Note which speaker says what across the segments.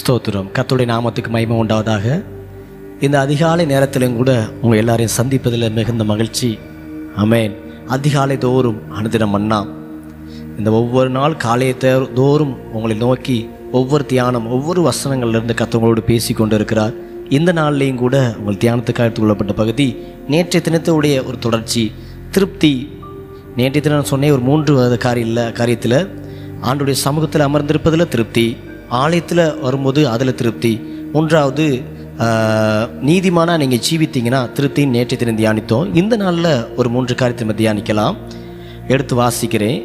Speaker 1: ஸ்தோத்திரம் கர்த்தருடைய நாமத்துக்கு மகிமை உண்டாவதாக இந்த அதிகாலை நேரத்திலும் கூட உங்கள் எல்லாரையும் சந்திப்பதில் மிகுந்த மகிழ்ச்சி ஆமென் அதிகாலை தோறும் அனுதினம் மன்னா இந்த ஒவ்வொரு நாள் காலையை தே- தோறும் உங்களை நோக்கி ஒவ்வொரு தியானம் ஒவ்வொரு வசனங்கள்லேருந்து கத்தவங்களோடு பேசி கொண்டு இருக்கிறார் இந்த நாள்லேயும் கூட உங்கள் தியானத்துக்காக எடுத்துக்கொள்ளப்பட்ட பகுதி நேற்றைய தினத்துடைய ஒரு தொடர்ச்சி திருப்தி நேற்றைய தினம் நான் சொன்னேன் ஒரு மூன்று காரியில் காரியத்தில் ஆண்டுடைய சமூகத்தில் அமர்ந்திருப்பதில் திருப்தி ஆலயத்தில் வரும்போது அதில் திருப்தி மூன்றாவது ஆஹ், நீதிமானா நீங்கள் ஜீவித்தீங்கன்னா திருப்தின்னு நேற்றைய தினம் தியானித்தோம் இந்த நாளில் ஒரு மூன்று காரியத்தை நம்ம தியானிக்கலாம் எடுத்து வாசிக்கிறேன்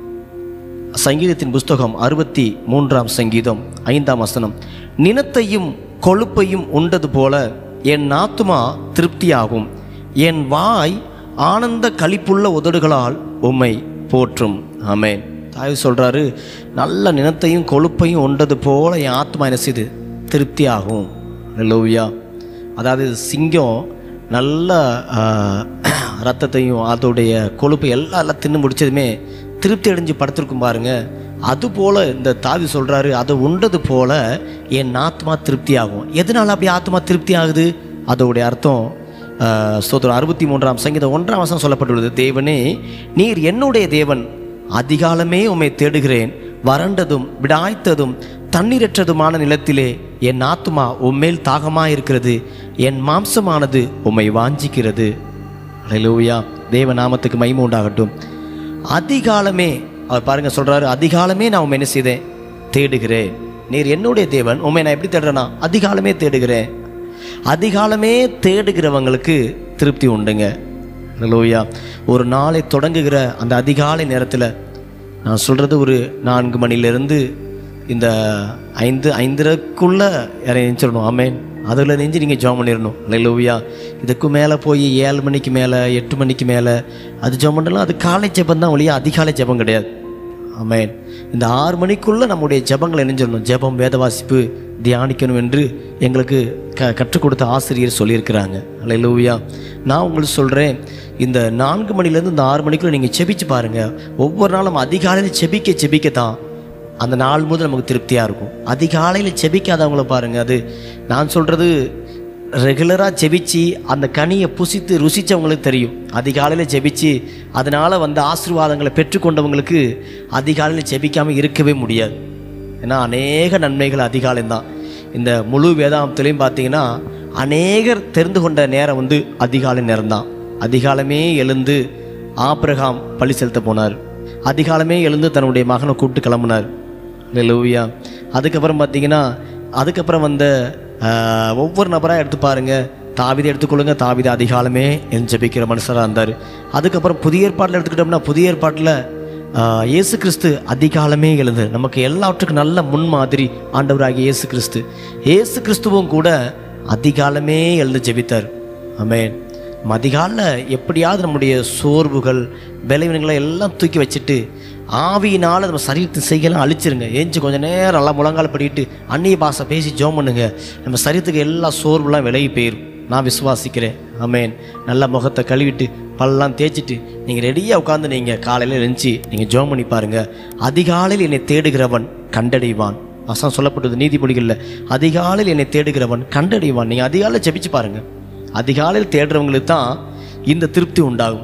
Speaker 1: சங்கீதத்தின் புஸ்தகம் அறுபத்தி மூன்றாம் சங்கீதம் ஐந்தாம் வசனம் நினத்தையும் கொழுப்பையும் உண்டது போல என் ஆத்துமா திருப்தியாகும் என் வாய் ஆனந்த களிப்புள்ள உதடுகளால் உம்மை போற்றும் ஆமென் தாய் சொல்றாரு நல்ல நினத்தையும் கொழுப்பையும் உண்டது போல என் ஆத்மா என்ன செய்யுது திருப்தியாகும் லோவியா அதாவது சிங்கம் நல்ல ஆஹ், ரத்தத்தையும் அதோடைய கொழுப்பு எல்லாம் எல்லாம் தின்னு முடிச்சதுமே திருப்தி அடைஞ்சு படுத்திருக்கும் பாருங்க அது போல இந்த தாவி சொல்றாரு அதை உண்டது போல என் ஆத்மா திருப்தி ஆகும் எதனால அப்படி ஆத்மா திருப்தி ஆகுது அதோடைய அர்த்தம் ஆஹ், ஸ்தோத்திரம் அறுபத்தி மூன்றாம் சங்கீதம் ஒன்றாம் வசனம் சொல்லப்பட்டுள்ளது தேவனே நீர் என்னுடைய தேவன் அதிகாலமே உம்மை தேடுகிறேன் வறண்டதும் விடாய்த்ததும் தண்ணீரற்றதுமான நிலத்திலே என் ஆத்துமா உம்மேல் தாகமாயிருக்கிறது என் மாம்சமானது உம்மை வாஞ்சிக்கிறது அல்லேலூயா தேவ நாமத்துக்கு மகிமை உண்டாகட்டும் அதிகாலமே அவர் பாருங்க சொல்றாரு அதிகாலமே நான் உண்மை என்ன செய்தேன் தேடுகிறேன் நீர் என்னுடைய தேவன் உண்மை நான் எப்படி தேடுறேன்னா அதிகாலமே தேடுகிறேன் அதிகாலமே தேடுகிறவங்களுக்கு திருப்தி உண்டுங்க லோயா ஒரு நாளை தொடங்குகிற அந்த அதிகாலை நேரத்தில் நான் சொல்கிறது ஒரு நான்கு மணிலேருந்து இந்த ஐந்து ஐந்தரைக்குள்ளே இறங்கிச்சிடணும் ஆமேன் அதில் நெஞ்சு நீங்கள் ஜாம் பண்ணிடணும் லோவியா இதுக்கு மேலே போய் ஏழு மணிக்கு மேலே எட்டு மணிக்கு மேலே அது ஜாம் பண்ணலாம் அது காலை ஜெபம் தான் ஒழிய அதிகாலை ஜெபம் கிடையாது ஆமென் இந்த ஆறு மணிக்குள்ளே நம்முடைய ஜெபங்களை இணைஞ்சிடணும் ஜெபம் வேத வாசிப்பு தியானிக்கணும் என்று எங்களுக்கு க கற்றுக் கொடுத்த ஆசிரியர் சொல்லியிருக்கிறாங்க அல்லேலூயா நான் உங்களுக்கு சொல்கிறேன் இந்த நான்கு மணிலேருந்து இந்த ஆறு மணிக்குள்ளே நீங்கள் செபிச்சு பாருங்கள் ஒவ்வொரு நாளும் அதிகாலையில் செபிக்க செபிக்க தான் அந்த நாள் முதல் நமக்கு திருப்தியாக இருக்கும் அதிகாலையில் செபிக்காதவங்கள பாருங்கள் அது நான் சொல்கிறது ரெகுலராக ஜெபிச்சு அந்த கனியை புசித்து ருசித்தவங்களுக்கு தெரியும் அதிகாலையில் ஜெபிச்சு அதனால் வந்த ஆசீர்வாதங்களை பெற்றுக்கொண்டவங்களுக்கு அதிகாலையில் ஜெபிக்காமல் இருக்கவே முடியாது ஏன்னா அநேக நன்மைகள் அதிகாலையும் தான் இந்த முழு வேதாந்தத்துலேயும் பார்த்தீங்கன்னா அநேகர் தெரிந்து கொண்ட நேரம் வந்து அதிகாலை நேரம் தான் அதிகாலமே எழுந்து ஆபிரகாம் பழி செலுத்த போனார் அதிகாலமே எழுந்து தன்னுடைய மகனை கூப்பிட்டு கிளம்புனார் லூவியா அதுக்கப்புறம் பார்த்தீங்கன்னா அதுக்கப்புறம் வந்த ஆஹ், ஒவ்வொரு நபராக எடுத்து பாருங்க தாவிதை எடுத்துக்கொள்ளுங்க தாவிதை அதிகாலமே என் ஜெபிக்கிற மனுஷராக இருந்தார் அதுக்கப்புறம் புதிய ஏற்பாட்டில் எடுத்துக்கிட்டோம்னா புதிய ஏற்பாட்டில் ஆஹ், இயேசு கிறிஸ்து அதிகாலமே எழுந்து நமக்கு எல்லாவற்றுக்கும் நல்ல முன்மாதிரி ஆண்டவராகிய இயேசு கிறிஸ்து இயேசு கிறிஸ்துவும் கூட அதிகாலமே எழுந்து ஜெபித்தார் ஆமென் நம்ம அதிகாலைல எப்படியாவது நம்முடைய சோர்வுகள் பலவீனங்களை எல்லாம் தூக்கி வச்சுட்டு ஆவியினால் நம்ம சரீரத்தின் செய்கையெல்லாம் அழிச்சிருங்க ஏஞ்சி கொஞ்சம் நேரம் எல்லாம் முழங்கால் படிட்டு அந்நிய பாஷை பேசி ஜோம் பண்ணுங்க நம்ம சரீரத்துக்கு எல்லா சோர்வுலாம் விலகி போயிடும் நான் விசுவாசிக்கிறேன் ஆமென் நல்ல முகத்தை கழுவிட்டு பல்லாம் தேய்ச்சிட்டு நீங்கள் ரெடியாக உட்காந்து நீங்கள் காலையில் எழுந்துச்சி நீங்கள் ஜோம் பண்ணி பாருங்க அதிகாலையில் என்னை தேடுகிறவன் கண்டடைவான் வசனம் சொல்லப்பட்டது நீதிமொழிகளில் அதிகாலையில் என்னை தேடுகிறவன் கண்டடைவான் நீங்கள் அதிகாலையில் ஜெபிச்சு பாருங்க அதிகாலையில் தேடுறவங்களுக்கு தான் இந்த திருப்தி உண்டாகும்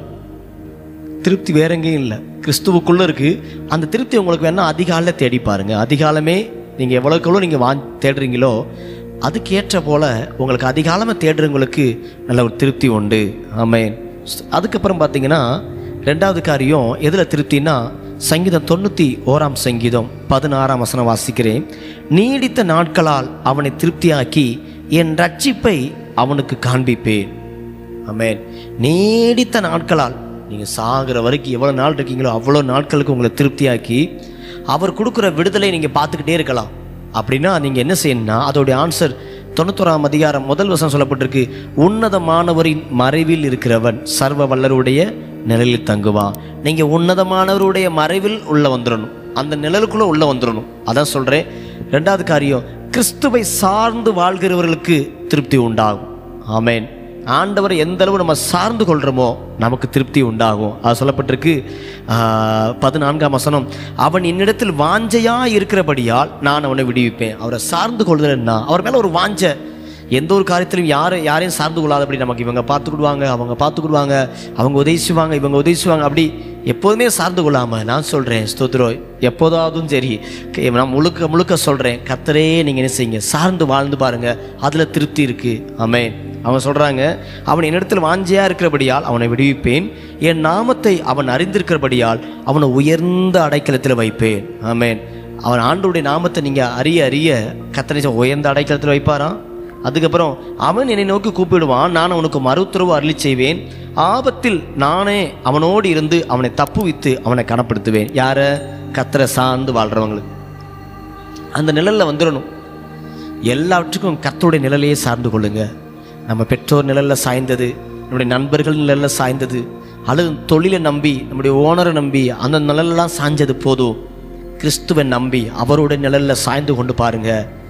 Speaker 1: திருப்தி வேற எங்கேயும் இல்லை கிறிஸ்துவுக்குள்ளே இருக்குது அந்த திருப்தி உங்களுக்கு வேணால் அதிகாலையில் தேடி பாருங்க அதிகாலமே நீங்கள் எவ்வளோக்கெவ்வளோ நீங்கள் வா தேடுறீங்களோ அதுக்கேற்ற போல் உங்களுக்கு அதிகாலமாக தேடுறவங்களுக்கு நல்ல ஒரு திருப்தி உண்டு ஆமென் அதுக்கப்புறம் பார்த்தீங்கன்னா ரெண்டாவது காரியம் எதில் திருப்தின்னா சங்கீதம் தொண்ணூற்றி ஓராம் சங்கீதம் பதினாறாம் வசனம் வாசிக்கிறேன் நீடித்த நாட்களால் அவனை திருப்தியாக்கி என் ரட்சிப்பை அவனுக்கு காண்பிப்பேன் ஆமென் நீடித்த நாட்களால் நீங்கள் சாகிற வரைக்கும் எவ்வளோ நாள் இருக்கீங்களோ அவ்வளோ நாட்களுக்கு உங்களை திருப்தியாக்கி அவர் கொடுக்குற விடுதலை நீங்கள் பார்த்துக்கிட்டே இருக்கலாம் அப்படின்னா நீங்கள் என்ன செய்யணும்னா அதோடைய ஆன்சர் தொண்ணூத்தோராம் அதிகாரம் முதல் வசனம் சொல்லப்பட்டிருக்கு உன்னதமானவரின் மறைவில் இருக்கிறவன் சர்வ வல்லருடைய நிழலில் தங்குவான் நீங்கள் உன்னதமானவருடைய மறைவில் உள்ள வந்துடணும் அந்த நிழலுக்குள்ளே உள்ள வந்துடணும் அதான் சொல்கிறேன் ரெண்டாவது காரியம் கிறிஸ்துவை சார்ந்து வாழ்கிறவர்களுக்கு திருப்தி உண்டாகும் ஆமென் ஆண்டவரை எந்த அளவு நம்ம சார்ந்து கொள்கிறோமோ நமக்கு திருப்தி உண்டாகும் அது சொல்லப்பட்டிருக்கு ஆஹ், பதினான்காம் வசனம் அவன் என்னிடத்தில் வாஞ்சையா இருக்கிறபடியால் நான் அவனை விடுவிப்பேன் அவரை சார்ந்து கொள்கிறேன்னா அவர் மேலே ஒரு வாஞ்சை எந்த ஒரு காரியத்திலும் யாரை யாரையும் சார்ந்து கொள்ளாதபடி நமக்கு இவங்க பார்த்துக்கிடுவாங்க அவங்க பார்த்துக்கிடுவாங்க அவங்க உதவி செய்வாங்க இவங்க உதவி செய்வாங்க அப்படி எப்போதுமே சார்ந்து கொள்ளாமல் நான் சொல்கிறேன் ஸ்தோத்ரோ எப்போதாவதும் சரி கே- நான் முழுக்க முழுக்க சொல்கிறேன் கத்தரே நீங்கள் என்ன செய்யுங்க சார்ந்து வாழ்ந்து பாருங்க அதில் திருப்தி இருக்குது ஆமென் அவன் சொல்கிறாங்க அவன் என்னிடத்தில் வாஞ்சியாக இருக்கிறபடியால் அவனை விடுவிப்பேன் என் நாமத்தை அவன் அறிந்திருக்கிறபடியால் அவனை உயர்ந்த அடைக்கலத்தில் வைப்பேன் ஆமென் அவன் ஆண்டோடைய நாமத்தை நீங்கள் அறிய அறிய கத்தனை உயர்ந்த அடைக்கலத்தில் வைப்பாராம் அதுக்கப்புறம் அவன் என்னை நோக்கி கூப்பிடுவான் நான் அவனுக்கு மறுத்துறவு அருளி செய்வேன் ஆபத்தில் நானே அவனோடு இருந்து அவனை தப்புவித்து அவனை கனப்படுத்துவேன் யாரை கத்தரை சார்ந்து வாழ்கிறவங்களுக்கு அந்த நிழலில் வந்துடணும் எல்லாவற்றுக்கும் கர்த்தருடைய நிழலையே சார்ந்து கொள்ளுங்க நம்ம பெற்றோர் நிழலில் சாய்ந்தது நம்முடைய நண்பர்கள் நிழலில் சாய்ந்தது அல்லது தொழிலை நம்பி நம்முடைய ஓனரை நம்பி அந்த நிழலெல்லாம் சாய்ஞ்சது போதும் கிறிஸ்துவை நம்பி அவருடைய நிழலில் சாய்ந்து கொண்டு பாருங்க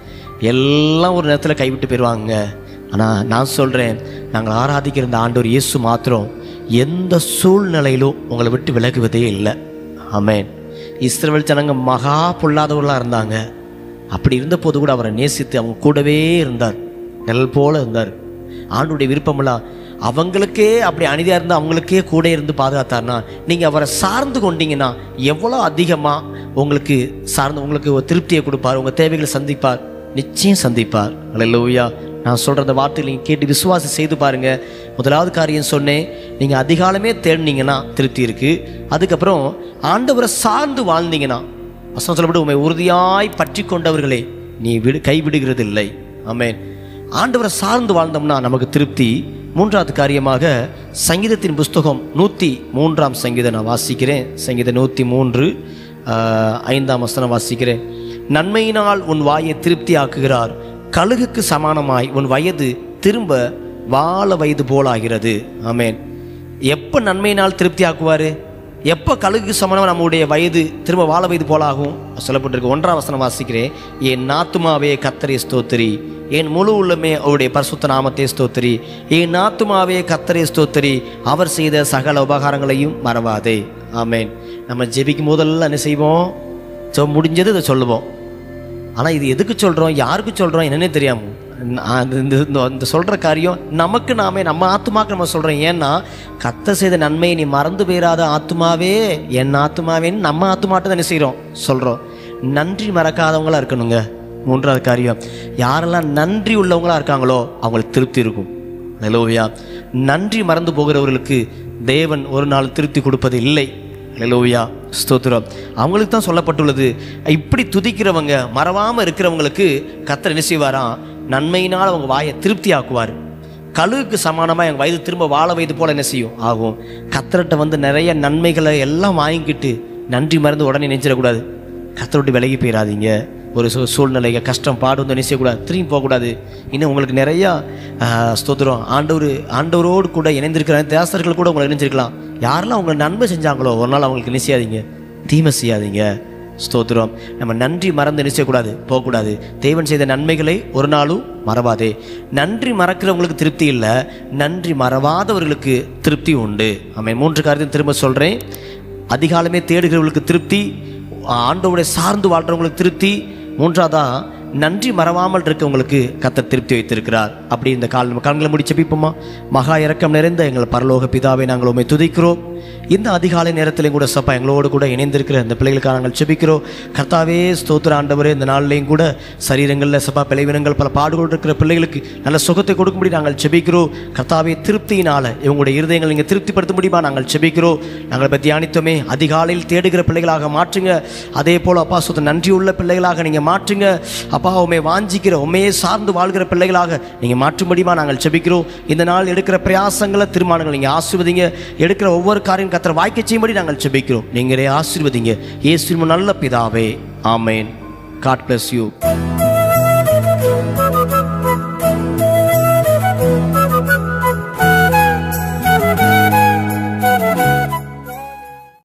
Speaker 1: எல்லாம் ஒரு நேரத்தில் கைவிட்டு போயிடுவாங்க ஆனால் நான் சொல்கிறேன் நாங்கள் ஆராதிக்கிற இந்த ஆண்டவர் இயேசு மாத்திரம் எந்த சூழ்நிலையிலும் உங்களை விட்டு விலகுவதே இல்லை ஆமென் இஸ்ரவேல் ஜனங்க மகா பொல்லாதவர்களாக இருந்தாங்க அப்படி இருந்தபோது கூட அவரை நேசித்து அவங்க கூடவே இருந்தார் நிழல் போல இருந்தார் ஆண்டுடைய விருப்பமெல்லாம் அவங்களுக்கே அப்படி அநீதியாக இருந்து அவங்களுக்கே கூட இருந்து பாதுகாத்தார்னா நீங்கள் அவரை சார்ந்து கொண்டீங்கன்னா எவ்வளோ அதிகமாக உங்களுக்கு சார்ந்து உங்களுக்கு ஒரு திருப்தியை கொடுப்பார் உங்கள் தேவைகளை சந்திப்பார் நிச்சயம் சந்திப்பார் அல்லேலூயா நான் சொல்கிற அந்த வார்த்தைகளை நீங்கள் கேட்டு விசுவாசம் செய்து பாருங்க முதலாவது காரியம் சொன்னேன் நீங்கள் அதிகாலமே தேடினீங்கன்னா திருப்தி இருக்குது அதுக்கப்புறம் ஆண்டவரை சார்ந்து வாழ்ந்தீங்கன்னா வசனம் சொல்லப்பட்டு உண்மை உறுதியாய் பற்றி கொண்டவர்களே நீ விடு கைவிடுகிறது இல்லை ஆமென் ஆண்டவரை சார்ந்து வாழ்ந்தோம்னா நமக்கு திருப்தி மூன்றாவது காரியமாக சங்கீதத்தின் புஸ்தகம் நூற்றி மூன்றாம் சங்கீதம் நான் வாசிக்கிறேன் சங்கீதம் நூற்றி மூன்று ஆஹ், ஐந்தாம் வசனம் வாசிக்கிறேன் நன்மையினால் உன் வாயை திருப்தி ஆக்குகிறார் கழுகுக்கு சமானமாய் உன் வயது திரும்ப வாழ வயது போலாகிறது ஆமென் எப்போ நன்மையினால் திருப்தி ஆக்குவார் எப்போ கழுகுக்கு சமணம் நம்முடைய வயது திரும்ப வாழ வயது போலாகும் சொல்லப்பட்டிருக்கு ஒன்றாம் வசனம் வாசிக்கிறேன் என் நாத்துமாவே கத்தரை ஸ்தோத்திரி என் முழு உள்ளமே அவருடைய பரிசுத்த நாமத்தை ஸ்தோத்திரி என் நாத்துமாவே கத்தரை ஸ்தோத்திரி அவர் செய்த சகல உபகாரங்களையும் மறவாதே ஆமென் நம்ம ஜெபிக்கும் போதெல்லாம் என்ன செய்வோம் ஸோ முடிஞ்சது இதை சொல்லுவோம் ஆனால் இது எதுக்கு சொல்கிறோம் யாருக்கு சொல்கிறோம் என்னன்னே தெரியாம நான் இந்த- இந்த இந்த- இந்த சொல்கிற காரியம் நமக்கு நாமே நம்ம ஆத்துமாக்கு நம்ம சொல்கிறோம் ஏன்னா கத்த செய்த நன்மையை நீ மறந்து போயிடாத ஆத்துமாவே என் ஆத்துமாவேன்னு நம்ம ஆத்துமாட்ட தான் என்ன செய்கிறோம் சொல்கிறோம் நன்றி மறக்காதவங்களா இருக்கணுங்க மூன்றாவது காரியம் யாரெல்லாம் நன்றி உள்ளவங்களா இருக்காங்களோ அவங்களுக்கு திருப்தி இருக்கும் ஹalleluya நன்றி மறந்து போகிறவர்களுக்கு தேவன் ஒரு நாள் திருப்தி கொடுப்பது இல்லை ஹalleluya ஸ்தோத்திரம் அவங்களுக்கு தான் சொல்லப்பட்டுள்ளது இப்படி துதிக்கிறவங்க மறவாமல் இருக்கிறவங்களுக்கு கத்தர் என்ன செய்வாராம் நன்மையினால் அவங்க வாயை திருப்தி ஆக்குவார் கழுகுக்கு சமானமாக எங்கள் வயது திரும்ப வாழ வயது போல என்ன செய்யும் ஆகும் கத்தர்கிட்ட வந்து நிறைய நன்மைகளை எல்லாம் வாங்கிக்கிட்டு நன்றி மறந்து உடனே நினைச்சிடக்கூடாது கத்தரை விட்டு விலகி போயிடாதீங்க ஒரு சூ சூழ்நிலைங்க கஷ்டம் பாடு வந்து என்ன செய்யக்கூடாது திரும்பி போகக்கூடாது இன்னும் உங்களுக்கு நிறையா ஆஹ், ஸ்தோத்திரம் ஆண்டவர் ஆண்டவரோடு கூட இணைந்திருக்கிற தேசர்கள் கூட உங்களை இணைஞ்சிருக்கலாம் யாரெல்லாம் உங்களை நன்மை செஞ்சாங்களோ ஒரு நாள் அவங்களுக்கு என்ன செய்யாதீங்க தீமை செய்யாதீங்க ஸ்தோத்திரம் நம்ம நன்றி மறந்து என்ன செய்யக்கூடாது போகக்கூடாது தேவன் செய்த நன்மைகளை ஒரு நாளும் மறவாதே நன்றி மறக்கிறவங்களுக்கு திருப்தி இல்லை நன்றி மறவாதவர்களுக்கு திருப்தி உண்டு ஆமென் மூன்று காரியத்தையும் திரும்ப சொல்கிறேன் அதிகாலமே தேடுகிறவர்களுக்கு திருப்தி ஆண்டவருடைய சார்ந்து வாழ்றவங்களுக்கு திருப்தி மூன்றாவதா நன்றி மறவாமல் இருக்கவங்களுக்கு கத்தர் திருப்தி வைத்திருக்கிறார் அப்படி இந்த கால் நம்ம கண்களை முடிச்சு பிப்போமா மகா இறக்கம் நிறைந்த எங்கள் பரலோக பிதாவை நாங்கள் உண்மை துதிக்கிறோம் இந்த அதிகாலை நேரத்திலையும் கூட சப்பா எங்களோடு கூட இணைந்திருக்கிற இந்த பிள்ளைகளுக்காக நாங்கள் செபிக்கிறோம் கர்த்தாவே ஸ்தோத்திர ஆண்டவரே இந்த நாள்லையும் கூட சரீரங்களில் சப்பா பிழைவினங்கள் பல பாடுகள் இருக்கிற பிள்ளைகளுக்கு நல்ல சுகத்தை கொடுக்கும்படி நாங்கள் செபிக்கிறோம் கர்த்தாவே திருப்தியினால இவங்களுடைய இருதயங்கள் நீங்கள் திருப்திப்படுத்த முடியுமா நாங்கள் செபிக்கிறோம் நாங்கள் இப்போ தியானித்தோமே அதிகாலையில் தேடுகிற பிள்ளைகளாக மாற்றுங்க அதே போல் அப்பா சுத்த நன்றி உள்ள பிள்ளைகளாக நீங்கள் மாற்றுங்க அப்பா உண்மை வாஞ்சிக்கிற உண்மையே சார்ந்து வாழ்கிற பிள்ளைகளாக நீங்கள் மாற்றும்படியுமா நாங்கள் செபிக்கிறோம் இந்த நாள் எடுக்கிற பிரயாசங்களை தீர்மானங்கள் நீங்கள் ஆசிர்வதிங்க எடுக்கிற ஒவ்வொரு காரியம் கத்திர வாய்க்க செய்யும்படி நாங்கள் செபிக்கிறோம் நீங்களே ஆசீர்வதிங்க இயேசுவின் நல்ல பிதாவே ஆமேன் காட் bless யூ